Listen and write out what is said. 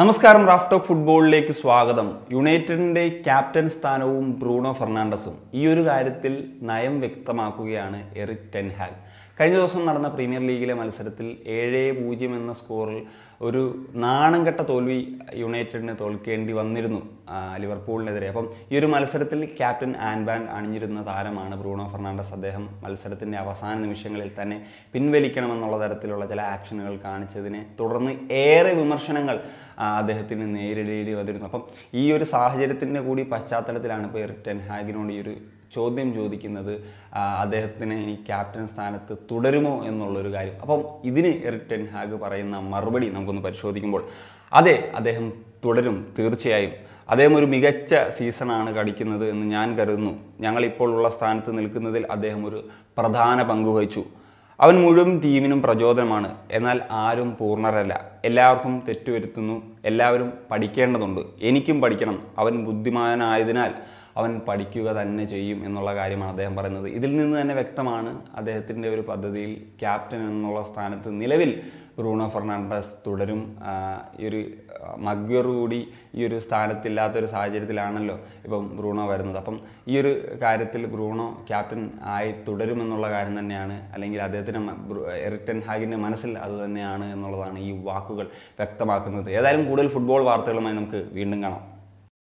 നമസ്കാരം Raf talk ഫുട്ബോളിലേക്ക് സ്വാഗതം യുണൈറ്റഡിന്റെ ക്യാപ്റ്റൻ സ്ഥാനവും ബ്രൂണോ ഫെർണാണ്ടസും ഈ ഒരു കാര്യത്തിൽ നയം വ്യക്തമാക്കുകയാണ് എറിക് ടെൻഹാഗ് കഴിഞ്ഞ ദിവസം നടന്ന പ്രീമിയർ ലീഗിലെ മത്സരത്തിൽ ഏഴ് പൂജ്യം എന്ന സ്കോറിൽ ഒരു നാണംകെട്ട തോൽവി യുണൈറ്റഡിന് തോൽക്കേണ്ടി വന്നിരുന്നു ആ, ലിവർപൂളിനെതിരെ അപ്പം ഈ ഒരു മത്സരത്തിൽ ക്യാപ്റ്റൻ ആൻബാൻ അണിഞ്ഞിരുന്ന താരമാണ് ബ്രൂണോ ഫെർണാണ്ടസ് അദ്ദേഹം മത്സരത്തിൻ്റെ അവസാന നിമിഷങ്ങളിൽ തന്നെ പിൻവലിക്കണമെന്നുള്ള തരത്തിലുള്ള ചില ആക്ഷനുകൾ കാണിച്ചതിനെ തുടർന്ന് ഏറെ വിമർശനങ്ങൾ ആ, അദ്ദേഹത്തിന് നേരിടേണ്ടി വന്നിരുന്നു അപ്പം ഈ ഒരു സാഹചര്യത്തിൻ്റെ കൂടി പശ്ചാത്തലത്തിലാണ് ഇപ്പോൾ എറിക് ടെൻ ഹാഗിനോട് ഈ ഒരു ചോദ്യം ചോദിക്കുന്നത് ആ, അദ്ദേഹത്തിന് ഇനി ക്യാപ്റ്റൻ സ്ഥാനത്ത് തുടരുമോ എന്നുള്ളൊരു കാര്യം അപ്പം ഇതിന് എറിക് ടെൻ ഹാഗ് പറയുന്ന മറുപടി നമുക്കൊന്ന് പരിശോധിക്കുമ്പോൾ അതെ അദ്ദേഹം തുടരും തീർച്ചയായും അദ്ദേഹം ഒരു മികച്ച സീസണാണ് കളിക്കുന്നത് എന്ന് ഞാൻ കരുതുന്നു ഞങ്ങളിപ്പോൾ ഉള്ള സ്ഥാനത്ത് നിൽക്കുന്നതിൽ അദ്ദേഹം ഒരു പ്രധാന പങ്ക് വഹിച്ചു അവൻ മുഴുവൻ ടീമിനും പ്രചോദനമാണ് എന്നാൽ ആരും പൂർണ്ണരല്ല എല്ലാവർക്കും തെറ്റുവരുത്തുന്നു എല്ലാവരും പഠിക്കേണ്ടതുണ്ട് എനിക്കും പഠിക്കണം അവൻ ബുദ്ധിമാനായതിനാൽ അവൻ പഠിക്കുക തന്നെ ചെയ്യും എന്നുള്ള കാര്യമാണ് അദ്ദേഹം പറയുന്നത് ഇതിൽ നിന്ന് തന്നെ വ്യക്തമാണ് അദ്ദേഹത്തിൻ്റെ ഒരു പദ്ധതിയിൽ ക്യാപ്റ്റൻ എന്നുള്ള സ്ഥാനത്ത് നിലവിൽ ബ്രൂണോ ഫെർണാണ്ടസ് തുടരും ആ, ഈ ഒരു മഗ്വർ കൂടി ഈ ഒരു സ്ഥാനത്തില്ലാത്തൊരു സാഹചര്യത്തിലാണല്ലോ ഇപ്പം ബ്രൂണോ വരുന്നത് അപ്പം ഈ ഒരു കാര്യത്തിൽ ബ്രൂണോ ക്യാപ്റ്റൻ ആയി തുടരുമെന്നുള്ള കാര്യം തന്നെയാണ് അല്ലെങ്കിൽ അദ്ദേഹത്തിൻ്റെ മ- ബ്രു- എറിക് ടെൻ ഹാഗിൻ്റെ മനസ്സിൽ അത് തന്നെയാണ് എന്നുള്ളതാണ് ഈ വാക്കുകൾ വ്യക്തമാക്കുന്നത് ഏതായാലും കൂടുതൽ ഫുട്ബോൾ വാർത്തകളുമായി നമുക്ക് വീണ്ടും കാണാം